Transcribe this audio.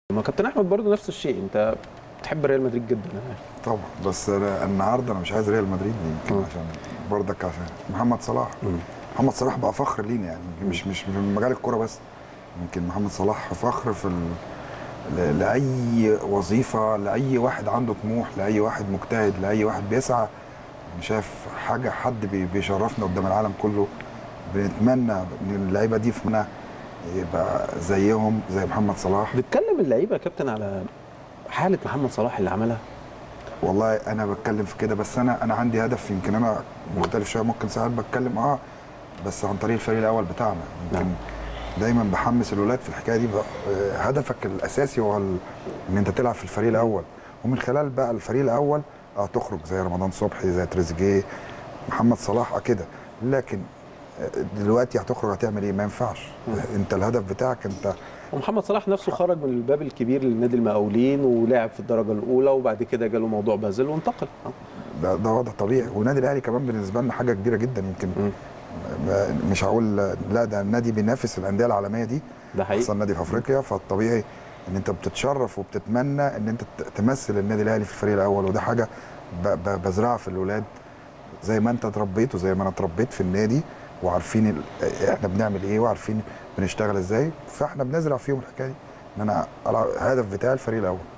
ما كابتن احمد برضه نفس الشيء انت بتحب ريال مدريد جدا انا عارف. طبعا بس أنا النهارده انا مش عايز ريال مدريد يمكن مم. عشان برضك عشان محمد صلاح مم. محمد صلاح بقى فخر لينا يعني يمكن مش مش في مجال الكوره بس يمكن محمد صلاح فخر في ال... ل- لاي وظيفه لاي واحد عنده طموح لاي واحد مجتهد لاي واحد بيسعى أنا شايف حاجه حد بي- بيشرفنا قدام العالم كله بنتمنى ان اللعيبه دي في منا يبقى زيهم زي محمد صلاح بتكلم اللعيبه يا كابتن على حاله محمد صلاح اللي عملها والله انا بتكلم في كده بس انا انا عندي هدف يمكن انا مختلف شويه ممكن ساعات بتكلم اه بس عن طريق الفريق الاول بتاعنا يمكن نعم. دايما بحمس الولاد في الحكايه دي بقى آه، هدفك الاساسي هو ال- ان انت تلعب في الفريق الاول ومن خلال بقى الفريق الاول اه تخرج زي رمضان صبحي زي تريزيجيه محمد صلاح آه كده لكن آه، دلوقتي هتخرج هتعمل ايه ما ينفعش انت الهدف بتاعك انت ومحمد صلاح نفسه خرج من الباب الكبير للنادي المقاولين ولعب في الدرجه الاولى وبعد كده جاله موضوع بازل وانتقل آه. ده, ده وضع طبيعي والنادي الاهلي كمان بالنسبه لنا حاجه كبيره جدا يمكن مم. ما- مش هقول لا ده النادي بينافس الانديه العالميه دي ده حقيقي احسن نادي في افريقيا فالطبيعي ان انت بتتشرف وبتتمنى ان انت ت- تمثل النادي الاهلي في الفريق الاول وده حاجه ب- ب- بزرعها في الاولاد زي ما انت اتربيت وزي ما انا اتربيت في النادي وعارفين ال- احنا بنعمل ايه وعارفين بنشتغل ازاي فاحنا بنزرع فيهم الحكايه دي ان انا ألعب- الهدف بتاعي الفريق الاول